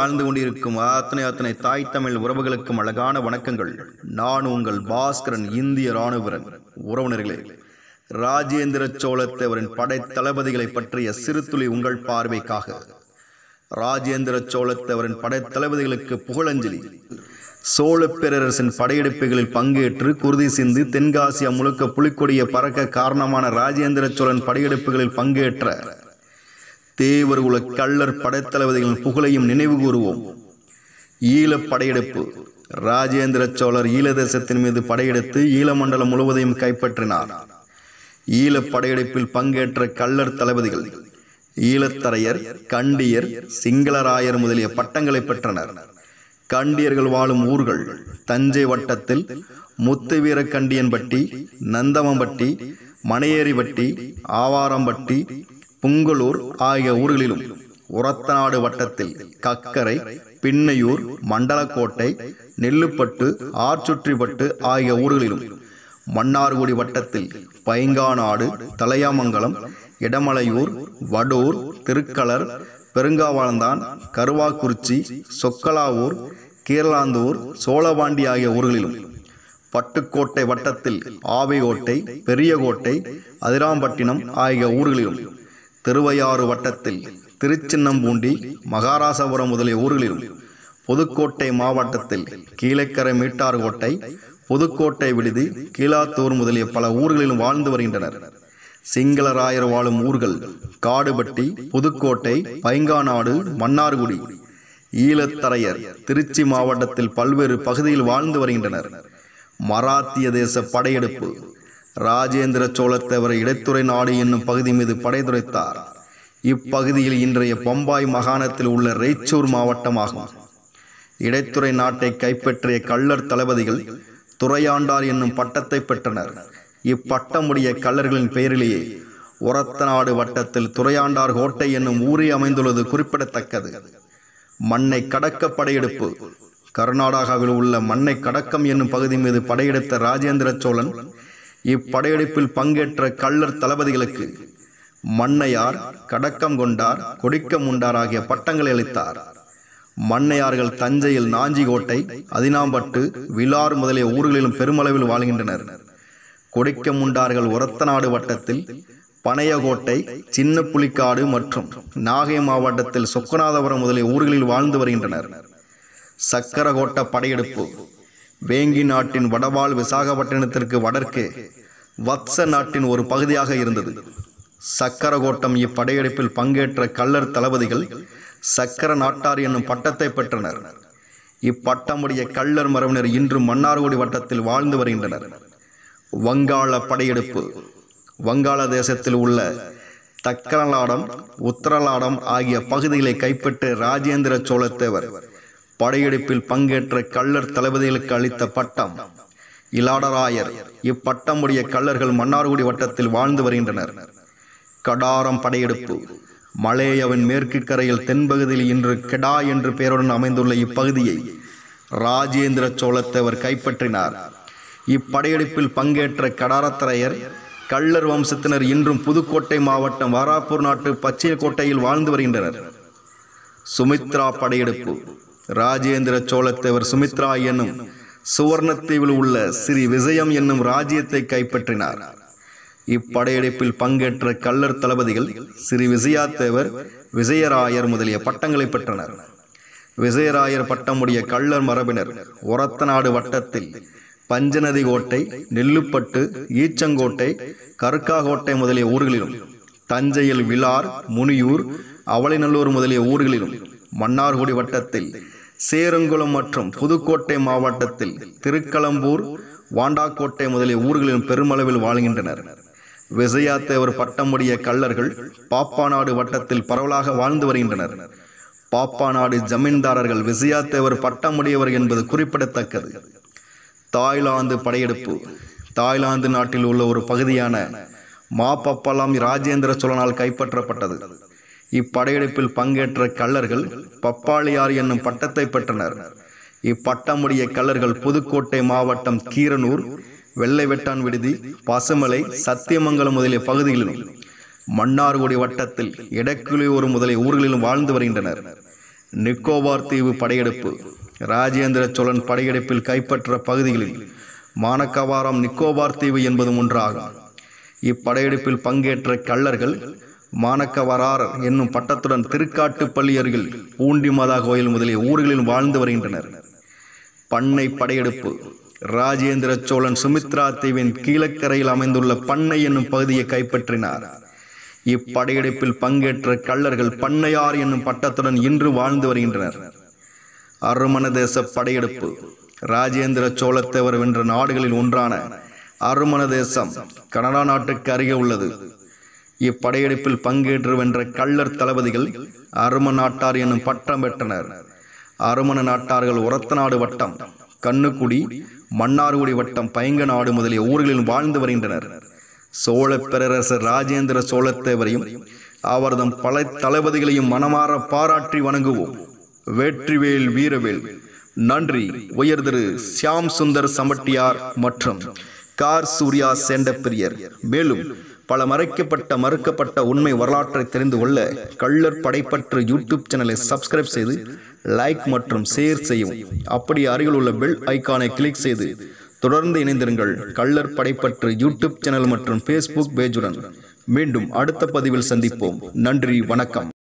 வாழ்ந்து கொண்டிருக்கும் அத்தனை அத்தனை தாய் தமிழ் உறவுகளுக்கும் அழகான வணக்கங்கள் நான் உங்கள் பாஸ்கரன் இந்திய இராணுவரன் உறவினர்களே ராஜேந்திர சோழத்தேவரின் படை தளபதிகளை பற்றிய சிறுதுளி உங்கள் பார்வைக்காக ராஜேந்திர சோழத்தேவரின் படை தளபதிகளுக்கு புகழஞ்சலி சோழ பேரரசின் படையெடுப்புகளில் பங்கேற்று குருதி சிந்து தென்காசியா முழுக்க புலிக்கொடிய பறக்க காரணமான ராஜேந்திர சோழன் படையெடுப்புகளில் பங்கேற்ற தேவர்குல கள்ளர் படைத்தளபதிகளின் புகழையும் நினைவு கூறுவோம் ஈழப் படையெடுப்பு ராஜேந்திர சோழர் ஈழ தேசத்தின் மீது படையெடுத்து ஈழமண்டலம் முழுவதையும் கைப்பற்றினார் ஈழப் படையெடுப்பில் பங்கேற்ற கள்ளர் தளபதிகள் ஈழத்தரையர் கண்டியர் சிங்களராயர் முதலிய பட்டங்களை பெற்றனர் கண்டியர்கள் வாழும் ஊர்கள் தஞ்சை வட்டத்தில் முத்துவீர கண்டியன்பட்டி நந்தமம்பட்டி மணையேறிவட்டி ஆவாரம்பட்டி புங்கலூர் ஆகிய ஊர்களிலும் உரத்தநாடு வட்டத்தில் கக்கரை பின்னையூர் மண்டலக்கோட்டை நெல்லுப்பட்டு ஆர்ச்சுற்றிப்பட்டு ஆகிய ஊர்களிலும் மன்னார்குடி வட்டத்தில் பைங்காநாடு தலையாமங்கலம் இடமலையூர் வடூர் திருக்களர் பெருங்காவாழ்ந்தான் கருவாக்குறிச்சி சொக்கலாவூர் கீரலாந்தூர் சோழபாண்டி ஆகிய ஊர்களிலும் பட்டுக்கோட்டை வட்டத்தில் ஆவையோட்டை பெரியகோட்டை அதிராம்பட்டினம் ஆகிய ஊர்களிலும் திருவையாறு வட்டத்தில் திருச்சின்னம்பூண்டி மகாராசபுரம் முதலிய ஊர்களிலும் புதுக்கோட்டை மாவட்டத்தில் கீழக்கரை மீட்டார்கோட்டை புதுக்கோட்டை விடுதி கீழாத்தூர் முதலிய பல ஊர்களிலும் வாழ்ந்து வருகின்றனர் சிங்களராயர் வாழும் ஊர்கள் காடுபட்டி புதுக்கோட்டை பைங்காநாடு மன்னார்குடி ஈழத்தரையர் திருச்சி மாவட்டத்தில் பல்வேறு பகுதியில் வாழ்ந்து வருகின்றனர் மராத்திய தேச படையெடுப்பு ராஜேந்திர சோழத்தேவர் இடைத்துறை நாடு என்னும் பகுதி மீது படைதுரைத்தார் இப்பகுதியில் இன்றைய பம்பாய் மாகாணத்தில் உள்ள ரெய்ச்சூர் மாவட்டமாகும் இடைத்துறை நாட்டை கைப்பற்றிய கள்ளர் தளபதிகள் துறையாண்டார் என்னும் பட்டத்தை பெற்றனர் இப்பட்டமுடைய கள்ளர்களின் பெயரிலேயே உரத்தநாடு வட்டத்தில் துறையாண்டார் கோட்டை என்னும் ஊரே அமைந்துள்ளது குறிப்பிடத்தக்கது மண்ணை கடக்க படையெடுப்பு கர்நாடகாவில் உள்ள மண்ணை கடக்கம் என்னும் பகுதி மீது படையெடுத்த ராஜேந்திர சோழன் இப்படையெடுப்பில் பங்கேற்ற கள்ளர் தளபதிகளுக்கு மண்ணையார் கடக்கம் கொண்டார் கொடிக்கம் உண்டார் ஆகிய பட்டங்களை அளித்தார் மண்ணையார்கள் தஞ்சையில் நாஞ்சிகோட்டை அதினாம்பட்டு விலார் முதலிய ஊர்களிலும் பெருமளவில் வாழ்கின்றனர் கொடிக்கமுண்டார்கள் உரத்தநாடு வட்டத்தில் பனையகோட்டை சின்ன புலிக்காடு மற்றும் நாகை மாவட்டத்தில் சொக்கநாதபுரம் முதலிய ஊர்களில் வாழ்ந்து வருகின்றனர் சக்கரகோட்ட படையெடுப்பு வேங்கி நாட்டின் வடவாள் விசாகப்பட்டினத்திற்கு வடக்கே வத்ச நாட்டின் ஒரு பகுதியாக இருந்தது சக்கரகோட்டம் இப்படையெடுப்பில் பங்கேற்ற கள்ளர் தளபதிகள் சக்கர நாட்டார் என்னும் பட்டத்தை பெற்றனர் இப்பட்டமுடைய கள்ளர் மரபினர் இன்று மன்னார்குடி வட்டத்தில் வாழ்ந்து வருகின்றனர் வங்காள படையெடுப்பு வங்காள தேசத்தில் உள்ள தக்கரலாடம் உத்தரலாடம் ஆகிய பகுதிகளை கைப்பற்ற ராஜேந்திர சோழத்தேவர் படையெடுப்பில் பங்கேற்ற கள்ளர் தளபதிகளுக்கு அளித்த பட்டம் இலாடராயர் இப்பட்டமுடைய கள்ளர்கள் மன்னார்குடி வட்டத்தில் வாழ்ந்து வருகின்றனர் கடாரம் படையெடுப்பு மலேயவின் மேற்கு கரையில் தென்பகுதியில் இன்று கெடா என்று பெயருடன் அமைந்துள்ள இப்பகுதியை ராஜேந்திர சோழத்தேவர் கைப்பற்றினார் இப்படையெடுப்பில் பங்கேற்ற கடாரத்தரையர் கள்ளர் வம்சத்தினர் இன்றும் புதுக்கோட்டை மாவட்டம் வாராப்பூர் நாட்டு பச்சையக்கோட்டையில் வாழ்ந்து வருகின்றனர் சுமித்ரா படையெடுப்பு ராஜேந்திர சோழத்தேவர் சுமித்ரா என்னும் சுவர்ணத்தீவில் உள்ள ஸ்ரீ விஜயம் என்னும் ராஜ்யத்தை கைப்பற்றினார் இப்படையெடுப்பில் பங்கேற்ற கள்ளர் தளபதிகள் ஸ்ரீ விஜயாத்தேவர் விஜயராயர் முதலிய பட்டங்களை பெற்றனர் விஜயராயர் பட்டமுடைய கள்ளர் மரபினர் ஒரத்தநாடு வட்டத்தில் பஞ்சநதி கோட்டை நெல்லுப்பட்டு ஈச்சங்கோட்டை கருக்காகோட்டை முதலிய ஊர்களிலும் தஞ்சையில் விலார் முனியூர் அவளிநல்லூர் முதலிய ஊர்களிலும் மன்னார்குடி வட்டத்தில் சேரங்குளம் மற்றும் புதுக்கோட்டை மாவட்டத்தில் திருக்களம்பூர் வாண்டாக்கோட்டை முதலிய ஊர்களிலும் பெருமளவில் வாழ்கின்றனர் விஜயாத்தேவர் பட்டமுடைய கள்ளர்கள் பாப்பாநாடு வட்டத்தில் பரவலாக வாழ்ந்து வருகின்றனர் பாப்பாநாடு ஜமீன்தாரர்கள் விஜயாத்தேவர் பட்டமுடையவர் என்பது குறிப்பிடத்தக்கது தாய்லாந்து படையெடுப்பு தாய்லாந்து நாட்டில் உள்ள ஒரு பகுதியான மாப்பப்பலாம் ராஜேந்திர சோழனால் கைப்பற்றப்பட்டது இப்படையெடுப்பில் பங்கேற்ற கள்ளர்கள் பப்பாளியார் என்னும் பட்டத்தை பெற்றனர் இப்பட்டமுடைய கள்ளர்கள் புதுக்கோட்டை மாவட்டம் கீரனூர் வெள்ளை வெட்டான் விடுதி பசுமலை சத்தியமங்கலம் முதலிய பகுதிகளிலும் மன்னார்குடி வட்டத்தில் எடக்குழியூர் முதலிய ஊர்களிலும் வாழ்ந்து வருகின்றனர் நிக்கோபார் தீவு படையெடுப்பு ராஜேந்திர சோழன் படையெடுப்பில் கைப்பற்ற பகுதிகளில் மானக்கவாரம் நிக்கோபார் தீவு என்பதும் ஒன்றாகும் இப்படையெடுப்பில் பங்கேற்ற கள்ளர்கள் மானக்கவரார் என்னும் பட்டத்துடன் திருக்காட்டுப்பள்ளி அருகில் பூண்டி மாதா கோயில் முதலிய ஊர்களில் வாழ்ந்து வருகின்றனர் பண்ணை படையெடுப்பு ராஜேந்திர சோழன் சுமித்ரா தீவின் கீழக்கரையில் அமைந்துள்ள பண்ணை என்னும் பகுதியை கைப்பற்றினார் இப்படையெடுப்பில் பங்கேற்ற கள்ளர்கள் பண்ணையார் என்னும் பட்டத்துடன் இன்று வாழ்ந்து வருகின்றனர் அருமண தேச படையெடுப்பு ராஜேந்திர சோழத்தேவர் வென்ற நாடுகளில் ஒன்றான அருமண தேசம் கனடா நாட்டுக்கு அருகே உள்ளது இப்படையெடுப்பில் பங்கேற்று வென்ற கள்ளர் தளபதிகள் அரும நாட்டார் என்னும் பட்டம் பெற்றனர் அருமண நாட்டார்கள் உரத்தநாடு வட்டம் கண்ணுக்குடி மன்னார்குடி வட்டம் பைங்க நாடு முதலிய ஊர்களில் வாழ்ந்து வருகின்றனர் சோழ பேரரசர் ராஜேந்திர சோழத்தேவரையும் அவர்தம் பல தளபதிகளையும் மனமாற பாராட்டி வணங்குவோம் வெற்றிவேல் வீரவேல் நன்றி உயர் திரு சியாம் சுந்தர் சமட்டியார் மற்றும் கார் சூர்யா சேண்டப்பிரியர் மேலும் பல மறைக்கப்பட்ட மறுக்கப்பட்ட உண்மை வரலாற்றை தெரிந்து கொள்ள கள்ளர் படைப்பற்று யூடியூப் சேனலை சப்ஸ்கிரைப் செய்து லைக் மற்றும் ஷேர் செய்யவும் அப்படி அருகில் உள்ள பெல் ஐகானை கிளிக் செய்து தொடர்ந்து இணைந்திருங்கள் கள்ளர் படைப்பற்று யூடியூப் சேனல் மற்றும் ஃபேஸ்புக் பேஜுடன் மீண்டும் அடுத்த பதிவில் சந்திப்போம் நன்றி வணக்கம்